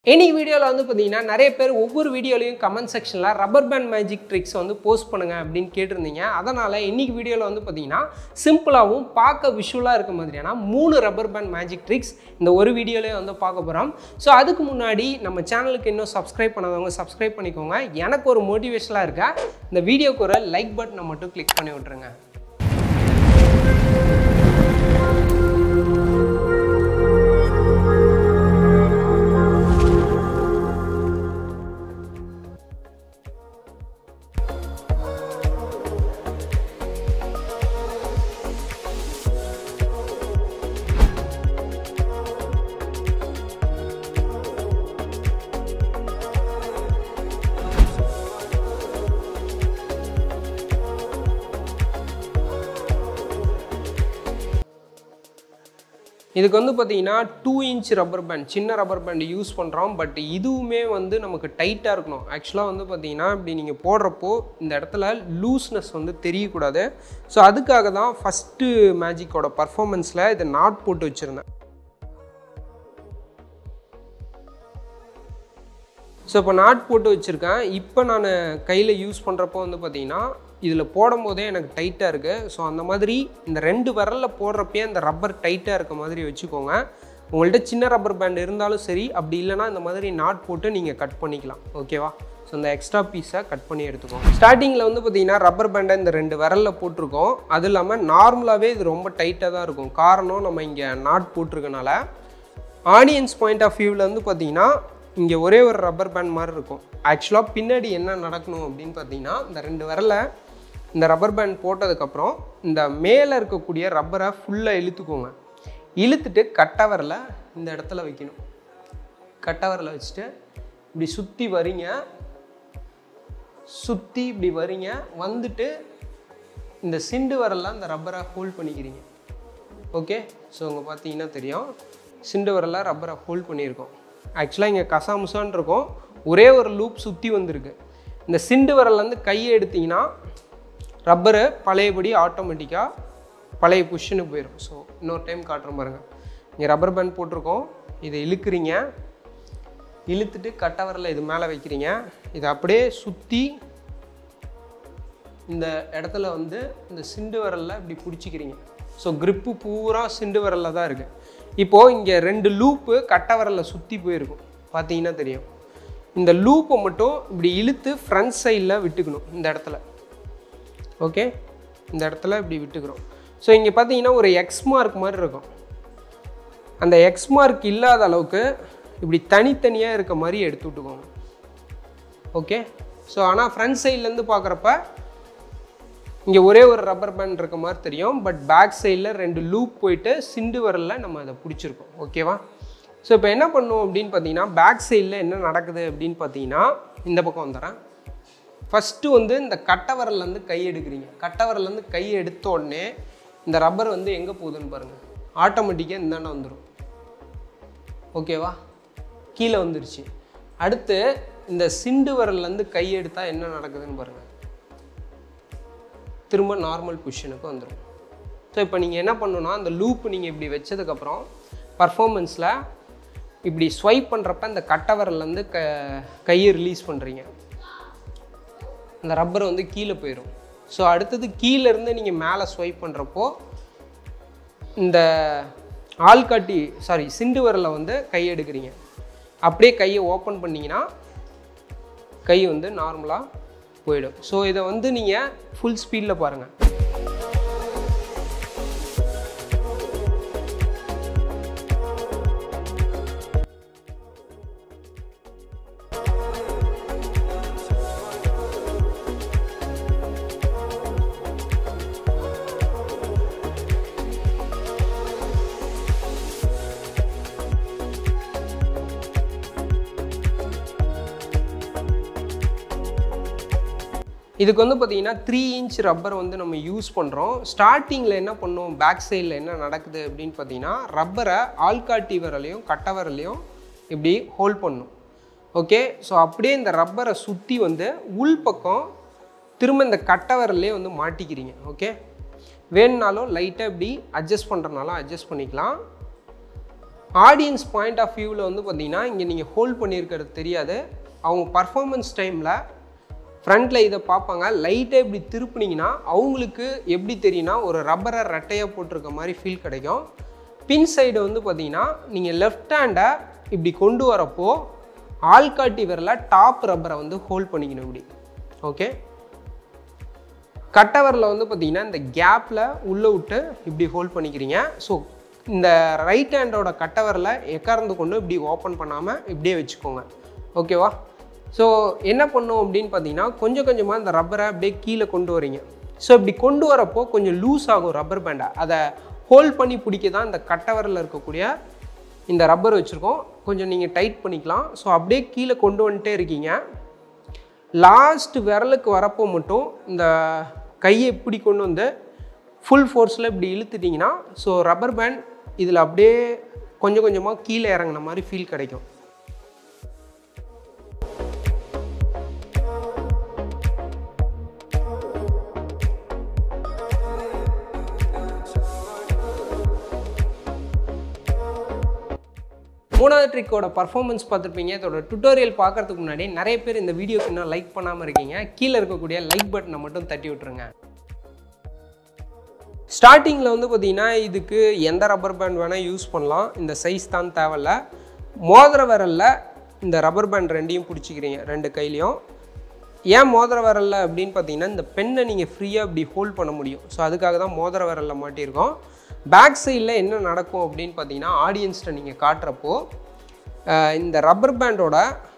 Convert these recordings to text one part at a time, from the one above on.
இன்னைக்கு வீடியோவில் வந்து பார்த்தீங்கன்னா நிறைய பேர் ஒவ்வொரு வீடியோலையும் கமெண்ட் செக்ஷனில் ரப்பர் பேண்ட் மேஜிக் ட்ரிக்ஸ் வந்து போஸ்ட் பண்ணுங்க அப்படின்னு கேட்டிருந்தீங்க அதனால் இன்னைக்கு வீடியோவில் வந்து பார்த்தீங்கன்னா சிம்பிளாகவும் பார்க்க விஷுவலாக இருக்க மாதிரியான மூணு ரப்பர் பேண்ட் மேஜிக் ட்ரிக்ஸ் இந்த ஒரு வீடியோலேயே வந்து பார்க்க போகிறோம் ஸோ அதுக்கு முன்னாடி நம்ம சேனலுக்கு இன்னும் சப்ஸ்கிரைப் பண்ணாதவங்க சப்ஸ்கிரைப் பண்ணிக்கோங்க எனக்கு ஒரு மோட்டிவேஷனாக இருக்க இந்த வீடியோக்கு ஒரு லைக் பட்டனை மட்டும் கிளிக் பண்ணி விட்ருங்க இதுக்கு வந்து பார்த்தீங்கன்னா டூ இன்ச் ரப்பர் பேண்ட் சின்ன ரப்பர் பேண்ட் யூஸ் பண்ணுறோம் பட் இதுவுமே வந்து நமக்கு டைட்டாக இருக்கணும் ஆக்சுவலாக வந்து பார்த்தீங்கன்னா இப்படி நீங்கள் போடுறப்போ இந்த இடத்துல லூஸ்னஸ் வந்து தெரியக்கூடாது ஸோ அதுக்காக தான் ஃபஸ்ட்டு மேஜிக்கோட பர்ஃபார்மன்ஸில் இதை நாட் போட்டு வச்சுருந்தேன் ஸோ இப்போ நாட் போட்டு வச்சுருக்கேன் இப்போ நான் கையில் யூஸ் பண்ணுறப்போ வந்து பார்த்தீங்கன்னா இதில் போடும் போதே எனக்கு டைட்டாக இருக்குது ஸோ அந்த மாதிரி இந்த ரெண்டு விரலில் போடுறப்பயே அந்த ரப்பர் டைட்டாக இருக்க மாதிரி வச்சுக்கோங்க உங்கள்கிட்ட சின்ன ரப்பர் பேண்ட் இருந்தாலும் சரி அப்படி இல்லைனா இந்த மாதிரி நாட் போட்டு நீங்கள் கட் பண்ணிக்கலாம் ஓகேவா ஸோ இந்த எக்ஸ்ட்ரா பீஸை கட் பண்ணி எடுத்துக்கோங்க ஸ்டார்டிங்கில் வந்து பார்த்தீங்கன்னா ரப்பர் பேண்டை இந்த ரெண்டு விரலில் போட்டிருக்கோம் அது இல்லாமல் நார்மலாகவே இது ரொம்ப டைட்டாக தான் இருக்கும் காரணம் நம்ம இங்கே நாட் போட்டிருக்கனால ஆடியன்ஸ் பாயிண்ட் ஆஃப் வியூவில் வந்து பார்த்தீங்கன்னா இங்கே ஒரே ஒரு ரப்பர் பேண்ட் மாதிரி இருக்கும் ஆக்சுவலாக பின்னாடி என்ன நடக்கணும் அப்படின்னு பார்த்தீங்கன்னா இந்த ரெண்டு விரலை இந்த ரப்பர் பேண்ட் போட்டதுக்கப்புறம் இந்த மேலே இருக்கக்கூடிய ரப்பரை ஃபுல்லாக இழுத்துக்கோங்க இழுத்துட்டு கட்டவரில் இந்த இடத்துல வைக்கணும் கட்டவரில் வச்சுட்டு இப்படி சுற்றி வரீங்க சுற்றி இப்படி வரீங்க வந்துட்டு இந்த சிண்டு வரலாம் இந்த ரப்பரை ஹோல்ட் பண்ணிக்கிறீங்க ஓகே ஸோ அங்கே பார்த்தீங்கன்னா தெரியும் சிண்டு வரல ரப்பரை ஹோல்ட் பண்ணியிருக்கோம் ஆக்சுவலாக இங்கே கசாமுசான் இருக்கும் ஒரே ஒரு லூப் சுற்றி வந்திருக்கு இந்த சிண்டு வரலேருந்து கையை எடுத்தீங்கன்னா ரப்பரு பழையபடி ஆட்டோமேட்டிக்காக பழைய பொசிஷனுக்கு போயிடும் ஸோ இன்னொரு டைம் காட்டுறோம் பாருங்கள் இங்கே ரப்பர் பேண்ட் போட்டிருக்கோம் இதை இழுக்கிறீங்க இழுத்துட்டு கட்டவரில் இது மேலே வைக்கிறீங்க இதை அப்படியே சுற்றி இந்த இடத்துல வந்து இந்த சிண்டு விரலில் இப்படி பிடிச்சிக்கிறீங்க ஸோ grip பூரா சிண்டு விரலில் தான் இருக்குது இப்போது இங்கே ரெண்டு லூப்பு கட்டை விரலில் சுற்றி போயிருக்கும் பார்த்தீங்கன்னா தெரியும் இந்த லூப்பை மட்டும் இப்படி இழுத்து ஃப்ரண்ட் சைடில் விட்டுக்கணும் இந்த இடத்துல ஓகே இந்த இடத்துல இப்படி விட்டுக்கிறோம் ஸோ இங்கே பார்த்தீங்கன்னா ஒரு எக்ஸ் மார்க் மாதிரி இருக்கும் அந்த எக்ஸ் மார்க் இல்லாத அளவுக்கு இப்படி தனித்தனியாக இருக்க மாதிரி எடுத்து விட்டுக்கோங்க ஓகே ஸோ ஆனால் ஃப்ரண்ட் சைட்லேருந்து பார்க்குறப்ப இங்கே ஒரே ஒரு ரப்பர் பேண்ட் இருக்க மாதிரி தெரியும் பட் பேக் சைடில் ரெண்டு லூப் போயிட்டு சிண்டு வரலில் நம்ம அதை பிடிச்சிருக்கோம் ஓகேவா ஸோ இப்போ என்ன பண்ணுவோம் அப்படின்னு பார்த்தீங்கன்னா பேக் சைடில் என்ன நடக்குது அப்படின்னு பார்த்தீங்கன்னா இந்த பக்கம் வந்துடுறேன் ஃபஸ்ட்டு வந்து இந்த கட்டவரல்லேருந்து கை எடுக்கிறீங்க கட்டவரல்லேருந்து கை எடுத்த உடனே இந்த ரப்பர் வந்து எங்கே போகுதுன்னு பாருங்கள் ஆட்டோமேட்டிக்காக இந்தாண்ட வந்துடும் ஓகேவா கீழே வந்துருச்சு அடுத்து இந்த சிண்டு வரல்லேருந்து கை எடுத்தால் என்ன நடக்குதுன்னு பாருங்கள் திரும்ப நார்மல் பொசிஷனுக்கு வந்துடும் ஸோ இப்போ நீங்கள் என்ன பண்ணணும்னா அந்த லூப் நீங்கள் இப்படி வச்சதுக்கப்புறம் பர்ஃபார்மன்ஸில் இப்படி ஸ்வைப் பண்ணுறப்ப இந்த கட்டவரல்லேருந்து க கையை ரிலீஸ் பண்ணுறீங்க அந்த ரப்பர் வந்து கீழே போயிடும் ஸோ அடுத்தது கீழேருந்து நீங்கள் மேலே ஸ்வைப் பண்ணுறப்போ இந்த ஆள்காட்டி சாரி சிண்டு வரலை வந்து கை எடுக்கிறீங்க அப்படியே கையை ஓப்பன் பண்ணிங்கன்னா கை வந்து நார்மலாக போயிடும் ஸோ இதை வந்து நீங்கள் ஃபுல் ஸ்பீடில் பாருங்கள் இதுக்கு வந்து பார்த்தீங்கன்னா த்ரீ இன்ச் ரப்பர் வந்து நம்ம யூஸ் பண்ணுறோம் ஸ்டார்டிங்கில் என்ன பண்ணோம் பேக் சைடில் என்ன நடக்குது அப்படின்னு பார்த்தீங்கன்னா ரப்பரை ஆள்காட்டி விரலையும் கட்டை விரலையும் இப்படி ஹோல்ட் பண்ணும் ஓகே ஸோ அப்படியே இந்த ரப்பரை சுற்றி வந்து உள் பக்கம் திரும்ப இந்த கட்டை விரல்லே வந்து மாட்டிக்கிறீங்க ஓகே வேணுனாலும் லைட்டாக இப்படி அட்ஜஸ்ட் பண்ணுறனாலும் அட்ஜஸ்ட் பண்ணிக்கலாம் ஆடியன்ஸ் பாயிண்ட் ஆஃப் வியூவில் வந்து பார்த்தீங்கன்னா இங்கே நீங்கள் ஹோல்ட் பண்ணியிருக்கிறது தெரியாது அவங்க பர்ஃபார்மன்ஸ் டைமில் ஃப்ரண்ட்டில் இதை பார்ப்பாங்க லைட்டாக இப்படி திருப்புனீங்கன்னா அவங்களுக்கு எப்படி தெரியும்னா ஒரு ரப்பரை ரெட்டையாக போட்டிருக்க மாதிரி ஃபீல் கிடைக்கும் பின் சைடு வந்து பார்த்தீங்கன்னா நீங்கள் லெஃப்ட் ஹேண்டை இப்படி கொண்டு வரப்போ ஆள்காட்டி விரல டாப் ரப்பரை வந்து ஹோல்ட் பண்ணிக்கணும் இப்படி ஓகே கட்டவரில் வந்து பார்த்தீங்கன்னா இந்த கேப்பில் உள்ளே விட்டு இப்படி ஹோல்ட் பண்ணிக்கிறீங்க ஸோ இந்த ரைட் ஹேண்டோட கட்டவரில் எக்கார்ந்து கொண்டு இப்படி ஓப்பன் பண்ணாமல் இப்படியே வச்சுக்கோங்க ஓகேவா ஸோ என்ன பண்ணும் அப்படின்னு பார்த்தீங்கன்னா கொஞ்சம் கொஞ்சமாக இந்த ரப்பரை அப்படியே கீழே கொண்டு வரீங்க ஸோ இப்படி கொண்டு வரப்போ கொஞ்சம் லூஸ் ஆகும் ரப்பர் பேண்டை அதை ஹோல்ட் பண்ணி பிடிக்க தான் இந்த கட்டவரில் இருக்கக்கூடிய இந்த ரப்பர் வச்சுருக்கோம் கொஞ்சம் நீங்கள் டைட் பண்ணிக்கலாம் ஸோ அப்படியே கீழே கொண்டு வந்துட்டே இருக்கீங்க லாஸ்ட் விரலுக்கு வரப்போ மட்டும் இந்த கையை இப்படி கொண்டு வந்து ஃபுல் ஃபோர்ஸில் இப்படி இழுத்துட்டிங்கன்னா ஸோ ரப்பர் பேண்ட் இதில் அப்படியே கொஞ்சம் கொஞ்சமாக கீழே இறங்குன மாதிரி ஃபீல் கிடைக்கும் மூணாவது ட்ரிக்கோட பர்ஃபார்மன்ஸ் பார்த்துருப்பீங்க இதோட டுட்டோரியல் பார்க்கறதுக்கு முன்னாடி நிறைய பேர் இந்த வீடியோக்கு இன்னும் லைக் பண்ணாமல் இருக்கீங்க கீழே இருக்கக்கூடிய லைக் பட்டனை மட்டும் தட்டி விட்டுருங்க ஸ்டார்டிங்கில் வந்து பார்த்தீங்கன்னா இதுக்கு எந்த ரப்பர் பேண்ட் வேணால் யூஸ் பண்ணலாம் இந்த சைஸ் தான் தேவையில்ல மோதிர விரலில் இந்த ரப்பர் பேண்ட் ரெண்டையும் பிடிச்சிக்கிறீங்க ரெண்டு கையிலையும் ஏன் மோதிர விரலில் அப்படின்னு பார்த்தீங்கன்னா இந்த பெண்ணை நீங்கள் ஃப்ரீயாக இப்படி ஹோல்ட் பண்ண முடியும் ஸோ அதுக்காக தான் மோதிர விரலில் மாட்டியிருக்கோம் பேக் சைடில் என்ன நடக்கும் அப்படின்னு பார்த்தீங்கன்னா ஆடியன்ஸ்ட்டை நீங்கள் காட்டுறப்போ அஹ், இந்த ரப்பர் பேண்டோட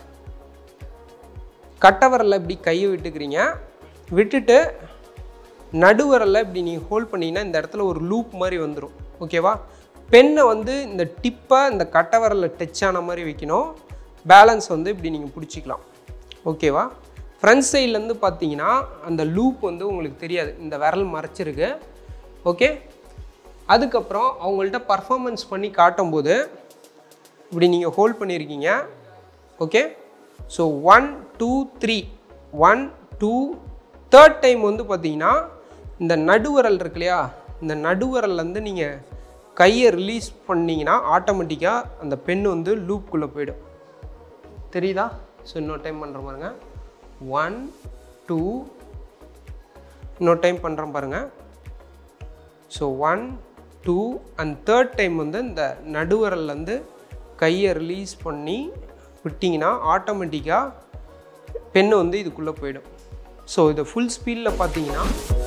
கட்டவரில் இப்படி கையை விட்டுக்கிறீங்க விட்டுட்டு நடுவரில் இப்படி நீங்கள் ஹோல்ட் பண்ணிங்கன்னா இந்த இடத்துல ஒரு லூப் மாதிரி வந்துடும் ஓகேவா பெண்ணை வந்து இந்த டிப்பை இந்த கட்டவரில் டச் ஆன மாதிரி வைக்கணும் பேலன்ஸ் வந்து இப்படி நீங்கள் பிடிச்சிக்கலாம் ஓகேவா ஃப்ரண்ட் சைட்லேருந்து பார்த்தீங்கன்னா அந்த லூப் வந்து உங்களுக்கு தெரியாது இந்த விரல் மறைச்சிருக்கு ஓகே அதுக்கப்புறம் அவங்கள்ட்ட பர்ஃபார்மன்ஸ் பண்ணி காட்டும்போது இப்படி நீங்கள் ஹோல்ட் பண்ணியிருக்கீங்க okay so one two three one two third time வந்து பார்த்தீங்கன்னா இந்த நடுவரல் இருக்கு இல்லையா இந்த நடுவரல்லேருந்து நீங்கள் கையை ரிலீஸ் பண்ணீங்கன்னா ஆட்டோமேட்டிக்காக அந்த பென் வந்து லூப்குள்ளே போயிடும் தெரியுதா ஸோ இன்னொரு டைம் பண்ணுற பாருங்க ஒன் டூ இன்னொரு டைம் பண்ணுறேன் பாருங்கள் so one two and third time வந்து இந்த நடுவரல்லேருந்து கையை ரிலீஸ் பண்ணி விட்டிங்கன்னா ஆட்டோமேட்டிக்காக பென்னு வந்து இதுக்குள்ளே போயிடும் ஸோ இதை ஃபுல் ஸ்பீடில் பார்த்தீங்கன்னா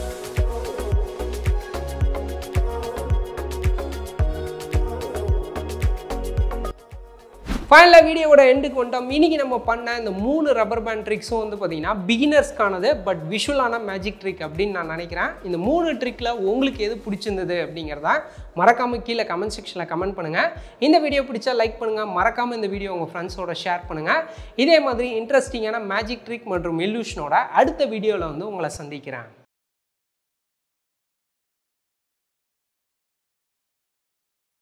ஃபைனலாக வீடியோவோட எண்டுக்கு வந்துட்டோம் இன்னைக்கு நம்ம பண்ண இந்த மூணு ரப்பர் பேண்ட் ட்ரிக்ஸும் வந்து பார்த்தீங்கன்னா பிகினர்ஸ்க்கானது பட் விஷுவலான மேஜிக் ட்ரிக் அப்படின்னு நான் நினைக்கிறேன் இந்த மூணு ட்ரிக்கில் உங்களுக்கு எது பிடிச்சிருந்தது அப்படிங்கிறத மறக்காமல் கீழே கமெண்ட் செக்ஷனில் கமெண்ட் பண்ணுங்கள் இந்த வீடியோ பிடிச்சா லைக் பண்ணுங்கள் மறக்காமல் இந்த வீடியோ உங்கள் ஃப்ரெண்ட்ஸோட ஷேர் பண்ணுங்கள் இதே மாதிரி இன்ட்ரெஸ்டிங்கான மேஜிக் ட்ரிக் மற்றும் illusion-ஓட அடுத்த வீடியோவில் வந்து உங்களை சந்திக்கிறேன்